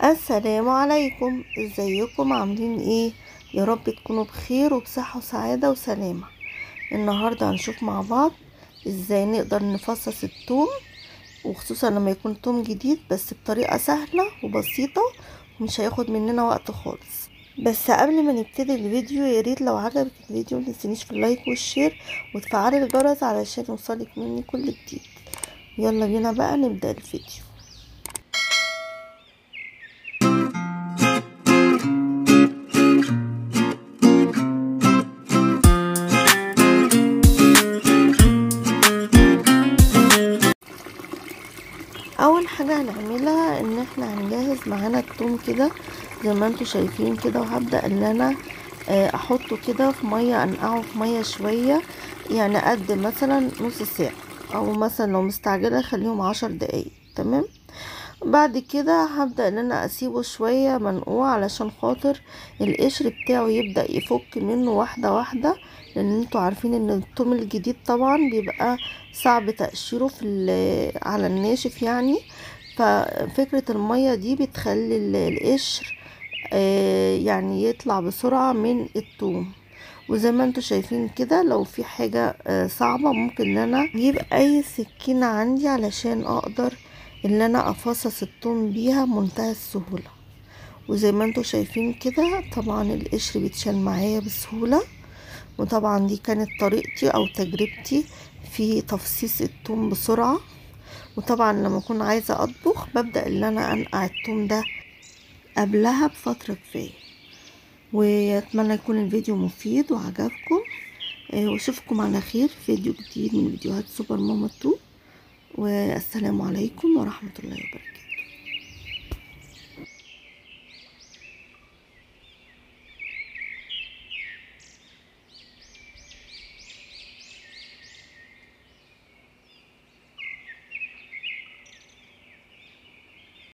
السلام عليكم ازيكم عاملين ايه يا رب تكونوا بخير وبصحة وسعادة وسلامة النهاردة هنشوف مع بعض ازاي نقدر نفصص التوم وخصوصا لما يكون توم جديد بس بطريقة سهلة وبسيطة ومش هياخد مننا وقت خالص بس قبل ما نبتدي الفيديو يا ريت لو عجبك الفيديو متنسينيش في اللايك والشير وتفعلي الجرس علشان يوصلك مني كل جديد يلا بينا بقى نبدأ الفيديو اول حاجة هنعملها ان احنا هنجهز معانا التوم كده زي ما انتوا شايفين كده وهبدأ ان انا احطه كده في مية انقعه في مية شوية يعني قد مثلا نص ساعة او مثلا لو مستعجلة خليهم عشر دقايق تمام بعد كده هبدأ ان انا اسيبه شوية منقوع علشان خاطر القشر بتاعه يبدأ يفك منه واحدة واحدة لان انتوا عارفين ان التوم الجديد طبعا بيبقى صعب تقشيره في على الناشف يعني ففكرة المية دي بتخلي القشر يعني يطلع بسرعة من التوم وزي ما انتوا شايفين كده لو في حاجة صعبة ممكن ان انا اجيب اي سكينة عندي علشان اقدر ان انا افصص التوم بيها بمنتهى السهولة وزي ما انتوا شايفين كده طبعا القشر بيتشال معايا بسهولة وطبعا دي كانت طريقتي او تجربتي في تفصيص التوم بسرعة وطبعا لما اكون عايزة اطبخ ببدأ ان انا انقع التوم ده قبلها بفترة كفاية واتمنى يكون الفيديو مفيد وعجبكم واشوفكم على خير في فيديو جديد من فيديوهات سوبر ماما 2 والسلام عليكم ورحمة الله وبركاته